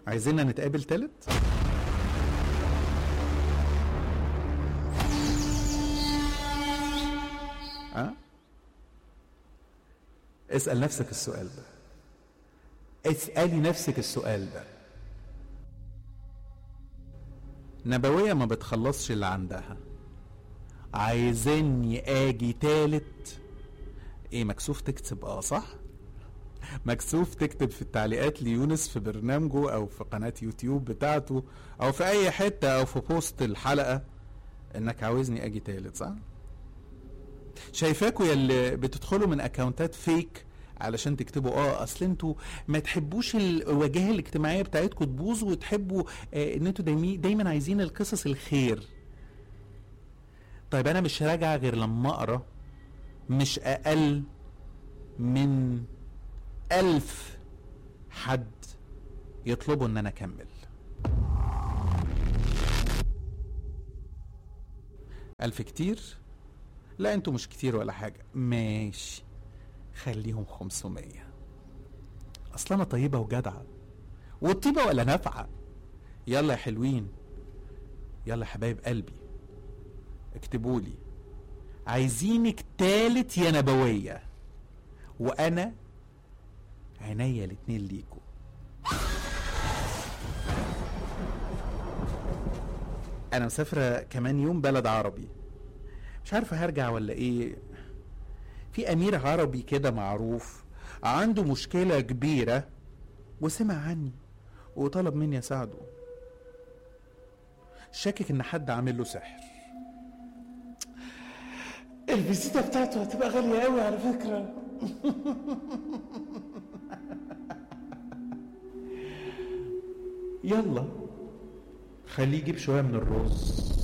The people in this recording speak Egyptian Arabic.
عايزيننا نتقابل تالت أه؟ اسأل نفسك السؤال ده اسألي نفسك السؤال ده نبوية ما بتخلصش اللي عندها عايزيني اجي تالت ايه مكسوف تكتب اه صح مكسوف تكتب في التعليقات ليونس في برنامجه او في قناة يوتيوب بتاعته او في اي حتة او في بوست الحلقة انك عاوزني اجي تالت صح شايفاكوا يلي بتدخلوا من اكونتات فيك علشان تكتبوا اه اصل انتوا ما تحبوش الواجهه الاجتماعيه بتاعتكم تبوظ وتحبوا آه ان انتوا دايما, دايما عايزين القصص الخير طيب انا مش راجع غير لما اقرا مش اقل من الف حد يطلبوا ان انا اكمل الف كتير لا انتوا مش كتير ولا حاجة ماشي خليهم خمسمية اصل انا طيبة وجدعة والطيبة ولا نافعة يلا يا حلوين يلا يا حبايب قلبي اكتبوا لي عايزينك تالت يا نبوية وانا عينيا الاتنين ليكوا انا مسافرة كمان يوم بلد عربي مش عارفة هرجع ولا ايه في امير عربي كده معروف عنده مشكلة كبيرة وسمع عني وطلب مني اساعده شاكك ان حد عامل له سحر الفيزيتا بتاعته هتبقى غالية قوي على فكرة يلا خليه يجيب شوية من الرز